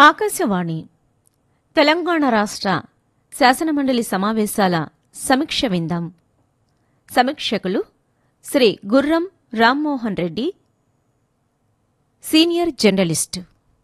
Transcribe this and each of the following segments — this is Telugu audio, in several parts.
ఆకాశవాణి తెలంగాణ రాష్ట్ర శాసనమండలి సమావేశాల సమీక్ష విందాం సమీక్షకులు శ్రీ గుర్రం రామ్మోహన్ రెడ్డి సీనియర్ జర్నలిస్ట్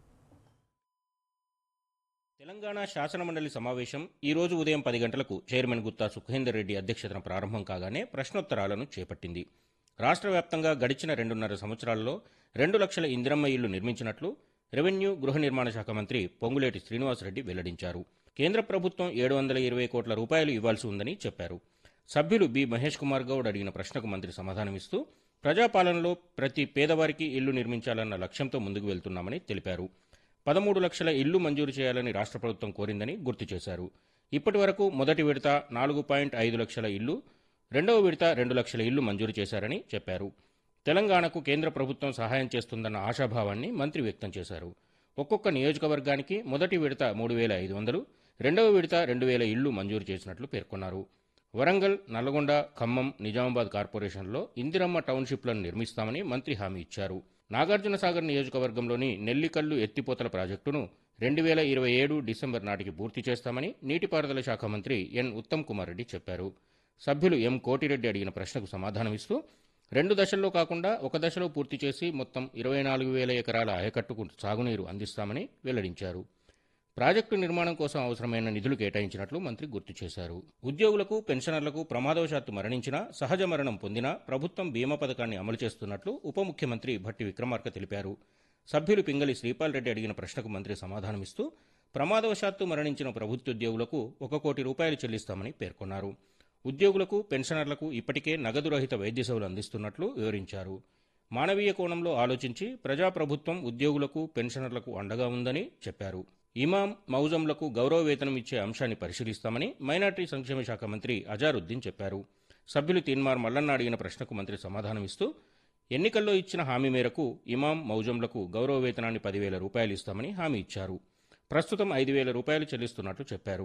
తెలంగాణ శాసనమండలి సమావేశం ఈ రోజు ఉదయం పది గంటలకు చైర్మన్ గుత్తా సుఖేందర్ రెడ్డి అధ్యక్షతన ప్రారంభం కాగానే ప్రశ్నోత్తరాలను చేపట్టింది రాష్ట్ర వ్యాప్తంగా గడిచిన రెండున్నర సంవత్సరాల్లో రెండు లక్షల ఇందిరమ్మ ఇళ్లు నిర్మించినట్లు రెవెన్యూ గృహ నిర్మాణ శాఖ మంత్రి పొంగులేటి శ్రీనివాసరెడ్డి వెల్లడించారు కేంద్ర ప్రభుత్వం ఏడు వందల ఇరవై కోట్ల రూపాయలు ఇవ్వాల్సి ఉందని చెప్పారు సభ్యులు బి మహేష్ కుమార్ గౌడ్ అడిగిన ప్రశ్నకు మంత్రి సమాధానమిస్తూ ప్రజాపాలనలో ప్రతి పేదవారికి ఇల్లు నిర్మించాలన్న లక్ష్యంతో ముందుకు వెళ్తున్నామని తెలిపారు పదమూడు లక్షల ఇల్లు మంజూరు చేయాలని రాష్ట్ర ప్రభుత్వం కోరిందని గుర్తు చేశారు ఇప్పటి వరకు మొదటి విడత నాలుగు పాయింట్ ఐదు లక్షల ఇల్లు రెండవ విడత రెండు లక్షల ఇల్లు మంజూరు చేశారని చెప్పారు తెలంగాణకు కేంద్ర ప్రభుత్వం సహాయం చేస్తుందన్న ఆశాభావాన్ని మంత్రి వ్యక్తం చేశారు ఒక్కొక్క నియోజకవర్గానికి మొదటి విడత మూడు వేల ఐదు వందలు రెండవ విడత రెండు వేల ఇళ్లు మంజూరు చేసినట్లు పేర్కొన్నారు వరంగల్ నల్గొండ ఖమ్మం నిజామాబాద్ కార్పొరేషన్లో ఇందిరమ్మ టౌన్షిప్లను నిర్మిస్తామని మంత్రి హామీ ఇచ్చారు నాగార్జునసాగర్ నియోజకవర్గంలోని నెల్లికల్లు ఎత్తిపోతల ప్రాజెక్టును రెండు వేల ఇరవై ఏడు డిసెంబర్ నాటికి పూర్తి చేస్తామని నీటిపారుదల శాఖ మంత్రి ఎన్ ఉత్తమ్ కుమార్ రెడ్డి చెప్పారు సభ్యులు ఎం కోటిరెడ్డి అడిగిన ప్రశ్నకు సమాధానమిస్తూ రెండు దశల్లో కాకుండా ఒక దశలో పూర్తి చేసి మొత్తం ఇరవై నాలుగు వేల ఎకరాల ఆయకట్టుకు సాగునీరు అందిస్తామని వెల్లడించారు ప్రాజెక్టు నిర్మాణం కోసం అవసరమైన నిధులు కేటాయించినట్లు మంత్రి గుర్తు చేశారు ఉద్యోగులకు పెన్షనర్లకు ప్రమాదవశాత్తు మరణించినా సహజ మరణం పొందినా ప్రభుత్వం బీమా పథకాన్ని అమలు చేస్తున్నట్లు ఉప ముఖ్యమంత్రి భట్టి విక్రమార్క తెలిపారు సభ్యులు పింగళి శ్రీపాల్ రెడ్డి అడిగిన ప్రశ్నకు మంత్రి సమాధానమిస్తూ ప్రమాదవశాత్తు మరణించిన ప్రభుత్వోద్యోగులకు ఒక కోటి రూపాయలు చెల్లిస్తామని పేర్కొన్నారు ఉద్యోగులకు పెన్షనర్లకు ఇప్పటికే నగదు రహిత వైద్య సేవలు అందిస్తున్నట్లు వివరించారు మానవీయ కోణంలో ఆలోచించి ప్రజాప్రభుత్వం ఉద్యోగులకు పెన్షనర్లకు అండగా ఉందని చెప్పారు ఇమాం మౌజంలకు గౌరవ వేతనం ఇచ్చే అంశాన్ని పరిశీలిస్తామని మైనార్టీ సంక్షేమ శాఖ మంత్రి అజారుద్దీన్ చెప్పారు సభ్యులు తీన్మార్ మల్లన్న అడిగిన ప్రశ్నకు మంత్రి సమాధానమిస్తూ ఎన్నికల్లో ఇచ్చిన హామీ మేరకు ఇమాం మౌజంలకు గౌరవ వేతనాన్ని పదివేల రూపాయలు ఇస్తామని హామీ ఇచ్చారు ప్రస్తుతం ఐదు వేల రూపాయలు చెల్లిస్తున్నట్లు చెప్పారు